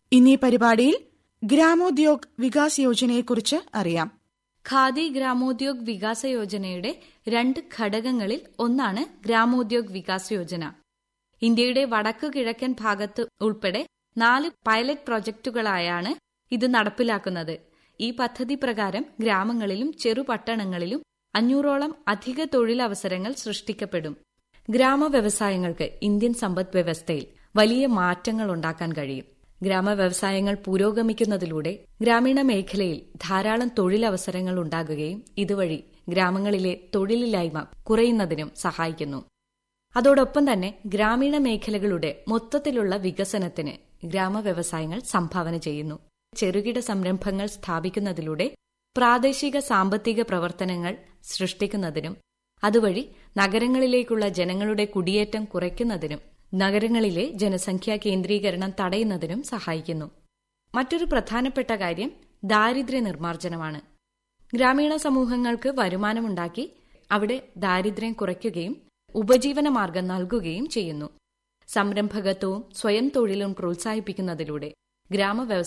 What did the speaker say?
ഇന്നീ പരിപാടിയിൽ ഗ്രാമോദ്യോഗ് വികാസ് യോജനയെക്കുറിച്ച് അറിയാം ഖാദി ഗ്രാമോദ്യോഗ് വികാസ യോജനയുടെ രണ്ട് ഘടകങ്ങളിൽ ഒന്നാണ് ഗ്രാമോദ്യോഗ് വികാസ് യോജന ഇന്ത്യയുടെ വടക്കു കിഴക്കൻ ഭാഗത്ത് ഉൾപ്പെടെ നാല് പൈലറ്റ് പ്രോജക്റ്റുകളായാണ് ഇത് നടപ്പിലാക്കുന്നത് ഈ പദ്ധതി പ്രകാരം ഗ്രാമങ്ങളിലും ചെറുപട്ടണങ്ങളിലും അഞ്ഞൂറോളം അധിക തൊഴിലവസരങ്ങൾ സൃഷ്ടിക്കപ്പെടും ഗ്രാമ വ്യവസായങ്ങൾക്ക് ഇന്ത്യൻ സമ്പദ് വ്യവസ്ഥയിൽ വലിയ മാറ്റങ്ങൾ ഉണ്ടാക്കാൻ കഴിയും ഗ്രാമ വ്യവസായങ്ങൾ പുരോഗമിക്കുന്നതിലൂടെ ഗ്രാമീണ മേഖലയിൽ ധാരാളം തൊഴിലവസരങ്ങൾ ഉണ്ടാകുകയും ഇതുവഴി ഗ്രാമങ്ങളിലെ തൊഴിലില്ലായ്മ കുറയുന്നതിനും സഹായിക്കുന്നു അതോടൊപ്പം തന്നെ ഗ്രാമീണ മേഖലകളുടെ മൊത്തത്തിലുള്ള വികസനത്തിന് ഗ്രാമ വ്യവസായങ്ങൾ സംഭാവന ചെയ്യുന്നു ചെറുകിട സംരംഭങ്ങൾ സ്ഥാപിക്കുന്നതിലൂടെ പ്രാദേശിക സാമ്പത്തിക പ്രവർത്തനങ്ങൾ സൃഷ്ടിക്കുന്നതിനും അതുവഴി നഗരങ്ങളിലേക്കുള്ള ജനങ്ങളുടെ കുടിയേറ്റം കുറയ്ക്കുന്നതിനും നഗരങ്ങളിലെ ജനസംഖ്യാ കേന്ദ്രീകരണം തടയുന്നതിനും സഹായിക്കുന്നു മറ്റൊരു പ്രധാനപ്പെട്ട കാര്യം ദാരിദ്ര്യ നിർമ്മാർജ്ജനമാണ് ഗ്രാമീണ സമൂഹങ്ങൾക്ക് വരുമാനമുണ്ടാക്കി അവിടെ ദാരിദ്ര്യം കുറയ്ക്കുകയും ഉപജീവന മാർഗം നൽകുകയും ചെയ്യുന്നു സംരംഭകത്വവും സ്വയം തൊഴിലും പ്രോത്സാഹിപ്പിക്കുന്നതിലൂടെ ഗ്രാമ